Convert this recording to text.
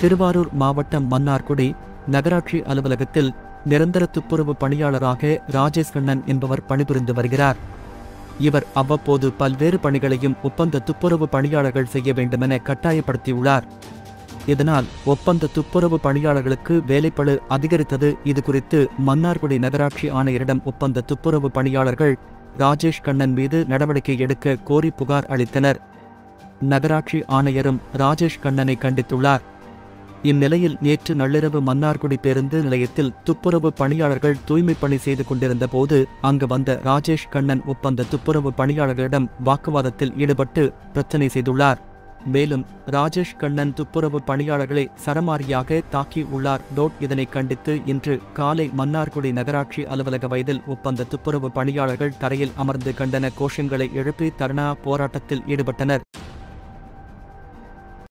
திருவாரூர் மாவட்டம் மன்னார்குடி நகராட்சி அலுவலகத்தில் நிரந்தர துப்புரவு பணியாளராக ராஜேஷ் கண்ணன் என்பவர் பணிபுரிந்து வருகிறார் இவர் அவ்வப்போது பல்வேறு பணிகளையும் ஒப்பந்த துப்புரவு பணியாளர்கள் செய்ய வேண்டுமென கட்டாயப்படுத்தியுள்ளார் இதனால் ஒப்பந்த துப்புரவு பணியாளர்களுக்கு வேலைப்பளு அதிகரித்தது இது குறித்து மன்னார்குடி நகராட்சி ஆணையரிடம் ஒப்பந்த துப்புரவு பணியாளர்கள் ராஜேஷ் கண்ணன் மீது நடவடிக்கை எடுக்க கோரி புகார் அளித்தனர் நகராட்சி ஆணையரும் ராஜேஷ் கண்ணனை கண்டித்துள்ளார் இந்நிலையில் நேற்று நள்ளிரவு மன்னார்குடி பேருந்து நிலையத்தில் துப்புரவு பணியாளர்கள் தூய்மை பணி செய்து கொண்டிருந்த போது அங்கு வந்த ராஜேஷ் கண்ணன் ஒப்பந்த துப்புரவு பணியாளர்களிடம் வாக்குவாதத்தில் ஈடுபட்டு பிரச்சனை செய்துள்ளார் மேலும் ராஜேஷ் கண்ணன் துப்புரவு பணியாளர்களை சரமாரியாக தாக்கி உள்ளார் டோட் இதனை கண்டித்து இன்று காலை மன்னார்குடி நகராட்சி அலுவலக வயதில் ஒப்பந்த துப்புரவு பணியாளர்கள் தரையில் அமர்ந்து கண்டன கோஷங்களை எழுப்பி தர்ணா போராட்டத்தில் ஈடுபட்டனர்